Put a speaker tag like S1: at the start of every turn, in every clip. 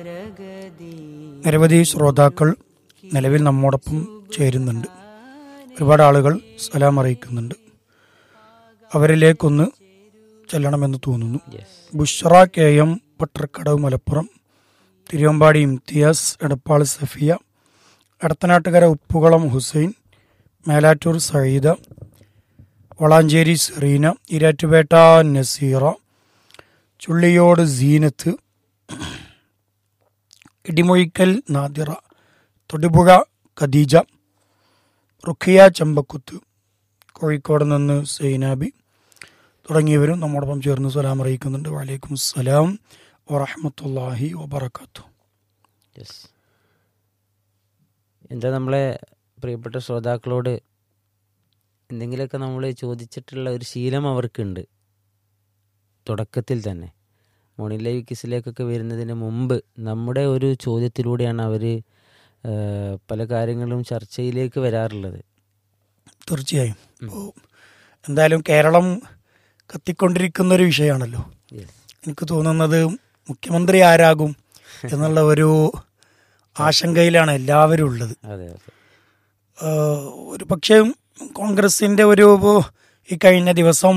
S1: നിരവധി ശ്രോതാക്കൾ നിലവിൽ നമ്മോടൊപ്പം ചേരുന്നുണ്ട് ഒരുപാട് ആളുകൾ സലാം അറിയിക്കുന്നുണ്ട് അവരിലേക്കൊന്ന് ചെല്ലണമെന്ന് തോന്നുന്നു ബുഷറ കെ എം പട്ടർക്കടവ് മലപ്പുറം തിരുവമ്പാടി ഇംതിയാസ് എടപ്പാൾ സഫിയ എടത്തനാട്ടുകര ഉപ്പുകളം ഹുസൈൻ മേലാറ്റൂർ സയ്യിദ വളാഞ്ചേരി സെറീന ഇരാറ്റുപേട്ട നസീറ ചുള്ളിയോട് സീനത്ത് ഇടിമൊഴിക്കൽ നാദിറ തൊടിപുഴ ഖദീജ റുഖിയ ചമ്പക്കുത്ത് കോഴിക്കോട് നിന്ന് സൈനാബി തുടങ്ങിയവരും നമ്മോടൊപ്പം ചേർന്ന് സലാം അറിയിക്കുന്നുണ്ട് വലൈക്കും സലാം വറഹമത്തല്ലാഹി വബർക്കാത്തു
S2: യെസ് എന്താ നമ്മളെ പ്രിയപ്പെട്ട ശ്രോതാക്കളോട് എന്തെങ്കിലുമൊക്കെ നമ്മൾ ചോദിച്ചിട്ടുള്ള ഒരു ശീലം അവർക്കുണ്ട് തുടക്കത്തിൽ തന്നെ മോർണിംഗ് ലൈവ് കിസിലേക്കൊക്കെ വരുന്നതിന് മുമ്പ് നമ്മുടെ ഒരു ചോദ്യത്തിലൂടെയാണ് അവർ പല കാര്യങ്ങളും ചർച്ചയിലേക്ക് വരാറുള്ളത്
S1: തീർച്ചയായും അപ്പോൾ എന്തായാലും കേരളം കത്തിക്കൊണ്ടിരിക്കുന്ന ഒരു വിഷയമാണല്ലോ
S2: യെസ്
S1: എനിക്ക് തോന്നുന്നത് മുഖ്യമന്ത്രി ആരാകും എന്നുള്ള ഒരു ആശങ്കയിലാണ് എല്ലാവരും ഉള്ളത്
S2: അതെ അതെ
S1: ആഹ് ഒരു പക്ഷേ കോൺഗ്രസിന്റെ ഒരു ഈ കഴിഞ്ഞ ദിവസം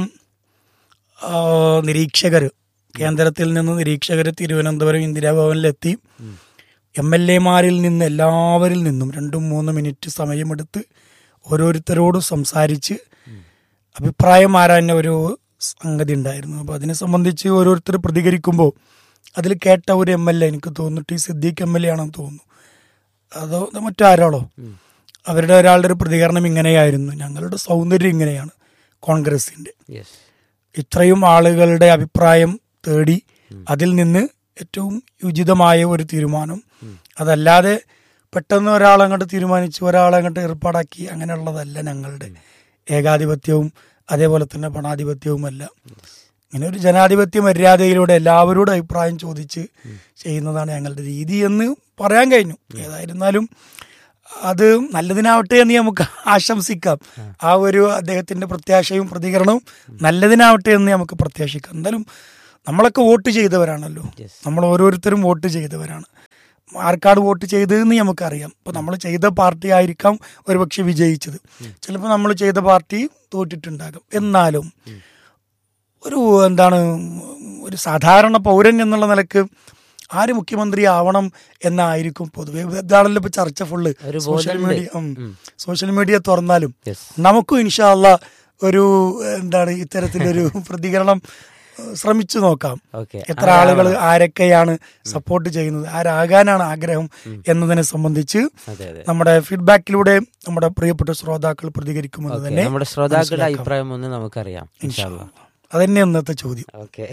S1: നിരീക്ഷകർ കേന്ദ്രത്തിൽ നിന്ന് നിരീക്ഷകർ തിരുവനന്തപുരം ഇന്ദിരാഭവനിലെത്തി എം എൽ എമാരിൽ നിന്ന് എല്ലാവരിൽ നിന്നും രണ്ടും മൂന്ന് മിനിറ്റ് സമയമെടുത്ത് ഓരോരുത്തരോടും സംസാരിച്ച് അഭിപ്രായം ആരാഞ്ഞ ഒരു സംഗതി ഉണ്ടായിരുന്നു അപ്പോൾ അതിനെ സംബന്ധിച്ച് ഓരോരുത്തർ പ്രതികരിക്കുമ്പോൾ അതിൽ കേട്ട ഒരു എം എൽ എ എനിക്ക് തോന്നുന്നു T Siddique M L A ആണെന്ന് തോന്നുന്നു അതോ അതോ മറ്റാരാളോ അവരുടെ ഒരാളുടെ ഒരു പ്രതികരണം ഇങ്ങനെയായിരുന്നു ഞങ്ങളുടെ സൗന്ദര്യം ഇങ്ങനെയാണ് കോൺഗ്രസിന്റെ
S2: യെസ്
S1: ഇത്രയും ആളുകളുടെ അഭിപ്രായം തേടി അതിൽ നിന്ന് ഏറ്റവും ഉചിതമായ ഒരു തീരുമാനം അതല്ലാതെ പെട്ടെന്ന് ഒരാളങ്ങോട്ട് തീരുമാനിച്ച് ഒരാളങ്ങോട്ട് ഏർപ്പാടാക്കി അങ്ങനെയുള്ളതല്ല ഞങ്ങളുടെ ഏകാധിപത്യവും അതേപോലെ തന്നെ പണാധിപത്യവുമല്ല ഇങ്ങനെ ഒരു ജനാധിപത്യ മര്യാദയിലൂടെ എല്ലാവരോടും അഭിപ്രായം ചോദിച്ച് ചെയ്യുന്നതാണ് ഞങ്ങളുടെ രീതി എന്ന് പറയാൻ കഴിഞ്ഞു ഏതായിരുന്നാലും അത് നല്ലതിനാവട്ടെ എന്ന് നമുക്ക് ആശംസിക്കാം ആ ഒരു അദ്ദേഹത്തിന്റെ പ്രത്യാശയും പ്രതികരണവും നല്ലതിനാവട്ടെ എന്ന് നമുക്ക് പ്രത്യാശിക്കാം എന്തായാലും നമ്മളൊക്കെ വോട്ട് ചെയ്തവരാണല്ലോ
S2: Yes.
S1: നമ്മൾ ഓരോരുത്തരും വോട്ട് ചെയ്തവരാണ് ആർക്കാട് വോട്ട് ചെയ്തതെന്ന് നമുക്കറിയാം ഇപ്പൊ നമ്മൾ ചെയ്ത പാർട്ടി ആയിരിക്കാം ഒരുപക്ഷെ വിജയിച്ചത് ചിലപ്പോൾ നമ്മൾ ചെയ്ത പാർട്ടി തോറ്റിട്ടുണ്ടാകും എന്നാലും ഒരു എന്താണ് ഒരു സാധാരണ പൗരൻ എന്നുള്ള നിലക്ക് ആര് മുഖ്യമന്ത്രി ആവണം എന്നായിരിക്കും പൊതുവെ ഇതാണല്ലോ ഇപ്പൊ ചർച്ച ഫുള്ള്
S2: ഒരു
S1: സോഷ്യൽ
S2: ബോധമുണ്ട്.
S1: മീഡിയ ഉം. സോഷ്യൽ മീഡിയ തുറന്നാലും
S2: യെസ്
S1: നമുക്കും ഇൻഷാല്ല ഒരു എന്താണ് ഇത്തരത്തിലൊരു പ്രതികരണം ഏഹ്, ശ്രമിച്ചു നോക്കാം
S2: ഓക്കെ
S1: എത്ര ആളുകൾ ആരൊക്കെയാണ് സപ്പോർട്ട് ചെയ്യുന്നത് ആരാകാനാണ് ആഗ്രഹം എന്നതിനെ സംബന്ധിച്ച്
S2: അതെ അതെ
S1: നമ്മുടെ ഫീഡ്ബാക്കിലൂടെ നമ്മുടെ പ്രിയപ്പെട്ട ശ്രോതാക്കൾ പ്രതികരിക്കുമെന്ന്
S2: ഓക്കെ
S1: തന്നെ
S2: നമ്മുടെ ശ്രോതാക്കളുടെ
S1: മനസ്സിലാക്കാം.
S2: അഭിപ്രായം ഒന്ന് നമുക്കറിയാം
S1: ഇൻഷാ അല്ലാ. അതന്നെ ഇന്നത്തെ ചോദ്യം
S2: ഓക്കെ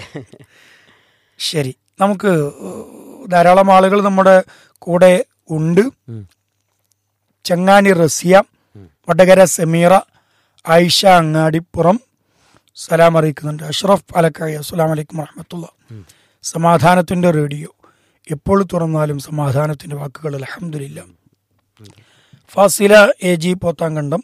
S1: ശരി നമുക്ക് ഏഹ്, ധാരാളം ആളുകൾ നമ്മുടെ കൂടെ ഉണ്ട്
S2: ഉം.
S1: ചങ്ങാനി റസിയ വടകര സമീറ ആയിഷ അങ്ങാടിപ്പുറം സലാം അറിയിക്കുന്നുണ്ട് അഷ്റഫ് അലക്കായി അസ്സലാം വലൈക്കും വറഹമത്തുള്ള സമാധാനത്തിന്റെ റേഡിയോ എപ്പോൾ തുറന്നാലും സമാധാനത്തിന്റെ വാക്കുകൾ അലഹമില്ല ഫാസില എ ജി പോത്താങ്കണ്ടം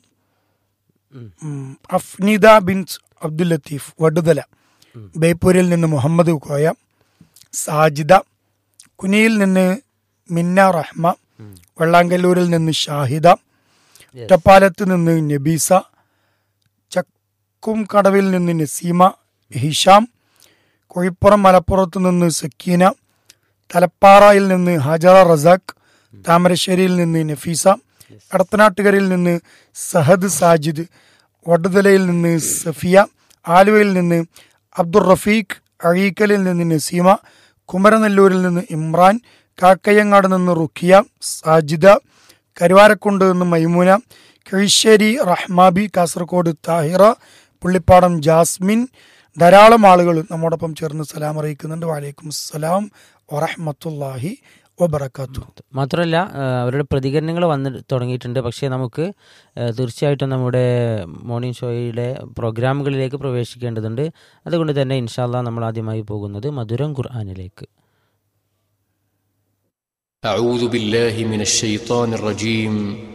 S1: ഉം, അഫ്നിദ ബിൻ അബ്ദുൽ ലത്തീഫ് വടുതല ബേപ്പൂരിൽ നിന്ന് മുഹമ്മദ് കോയ സാജിദ കുനിയിൽ നിന്ന് മിന്ന റഹ്മ വെള്ളാങ്കല്ലൂരിൽ നിന്ന് ഷാഹിദ ഒറ്റപ്പാലത്ത് നിന്ന് നബീസ ചക്കും കടവിൽ നിന്ന് നസീമ ഹിഷാം കോഴിപ്പുറം മലപ്പുറത്ത് നിന്ന് സക്കീന തലപ്പാറയിൽ നിന്ന് ഹജറ റസാഖ് താമരശ്ശേരിയിൽ നിന്ന് നഫീസ കടത്തനാട്ടുകരയിൽ നിന്ന് സഹദ് സാജിദ് വടുതലയിൽ നിന്ന് സഫിയ ആലുവയിൽ നിന്ന് അബ്ദുൾ റഫീഖ് അഴീക്കലിൽ നിന്ന് നസീമ കുമരനെല്ലൂരിൽ നിന്ന് ഇമ്രാൻ കാക്കയങ്ങാട് നിന്ന് റുഖിയ സാജിദ കരുവാരക്കുണ്ട് നിന്ന് മൈമൂന കിഴിശ്ശേരി റഹ്മാബി കാസർഗോഡ് താഹിറ പുള്ളിപ്പാടം ജാസ്മിൻ ധാരാളം ആളുകൾ നമ്മോടൊപ്പം ചേർന്ന് സലാം അറിയിക്കുന്നുണ്ട് വാലേക്കും സലാം വറഹമത്തല്ലാഹി വബർക്കാത്തു
S2: മാത്രമല്ല ആ, അവരുടെ പ്രതികരണങ്ങൾ വന്ന് തുടങ്ങിയിട്ടുണ്ട് പക്ഷേ നമുക്ക് ആ, തീർച്ചയായിട്ടും നമ്മുടെ മോർണിംഗ് ഷോയുടെ പ്രോഗ്രാമുകളിലേക്ക് പ്രവേശിക്കേണ്ടതുണ്ട് അതുകൊണ്ട് തന്നെ ഇൻഷാല്ല നമ്മൾ ആദ്യമായി പോകുന്നത് മധുരം ഖുർആാനിലേക്ക്
S3: أعوذ بالله من الشيطان الرجيم